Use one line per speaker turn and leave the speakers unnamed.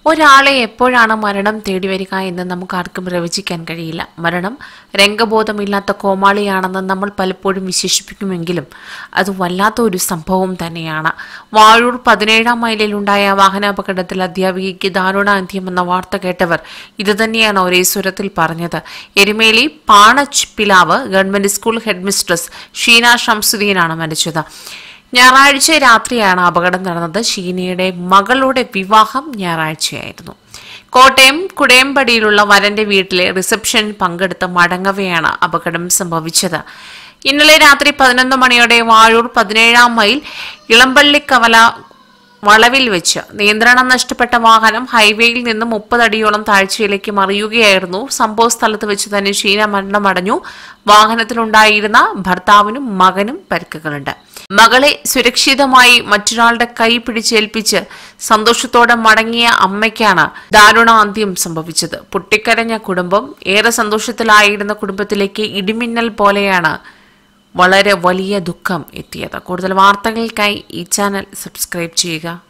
ഒരാളെ എപ്പോഴാണ് മരണം തേടി വരിക എന്ന് നമുക്ക് ആർക്കും പ്രവചിക്കാൻ കഴിയില്ല മരണം രംഗബോധമില്ലാത്ത കോമാളിയാണെന്ന് നമ്മൾ പലപ്പോഴും വിശേഷിപ്പിക്കുമെങ്കിലും അത് വല്ലാത്ത ഒരു സംഭവം തന്നെയാണ് വാഴൂർ പതിനേഴാം മൈലിലുണ്ടായ വാഹനാപകടത്തിൽ അധ്യാപികയ്ക്ക് ദാരുണാന്ത്യം എന്ന വാർത്ത കേട്ടവർ ഇതുതന്നെയാണ് ഒരേ സ്വരത്തിൽ പറഞ്ഞത് Erumeli Panach Pilavu government school headmistress Sheena ഷംസുദ്ദീനാണ് മരിച്ചത് ഞായറാഴ്ച രാത്രിയാണ് അപകടം നടന്നത് ഷീനയുടെ മകളുടെ വിവാഹം ഞായറാഴ്ചയായിരുന്നു കോട്ടയം കുടയമ്പടിയിലുള്ള വരന്റെ വീട്ടിലെ റിസപ്ഷൻ പങ്കെടുത്ത് മടങ്ങവെയാണ് അപകടം സംഭവിച്ചത് ഇന്നലെ രാത്രി പതിനൊന്ന് മണിയോടെ വാഴൂർ പതിനേഴാം മൈൽ ഇളമ്പള്ളിക്കവല വളവിൽ വെച്ച് നിയന്ത്രണം നഷ്ടപ്പെട്ട വാഹനം ഹൈവേയിൽ നിന്ന് മുപ്പതടിയോളം താഴ്ചയിലേക്ക് മറിയുകയായിരുന്നു സംഭവ സ്ഥലത്ത് വെച്ച് തന്നെ ഷീന മരണമടഞ്ഞു വാഹനത്തിലുണ്ടായിരുന്ന ഭർത്താവിനും മകനും പരിക്കുകളുണ്ട് മകളെ സുരക്ഷിതമായി മറ്റൊരാളുടെ കൈ പിടിച്ചേൽപ്പിച്ച് സന്തോഷത്തോടെ മടങ്ങിയ അമ്മയ്ക്കാണ് ദാരുണാന്ത്യം സംഭവിച്ചത് പൊട്ടിക്കരഞ്ഞ കുടുംബം ഏറെ സന്തോഷത്തിലായിരുന്ന കുടുംബത്തിലേക്ക് ഇടിമിന്നൽ പോലെയാണ് വളരെ വലിയ ദുഃഖം എത്തിയത് കൂടുതൽ വാർത്തകൾക്കായി ഈ ചാനൽ സബ്സ്ക്രൈബ് ചെയ്യുക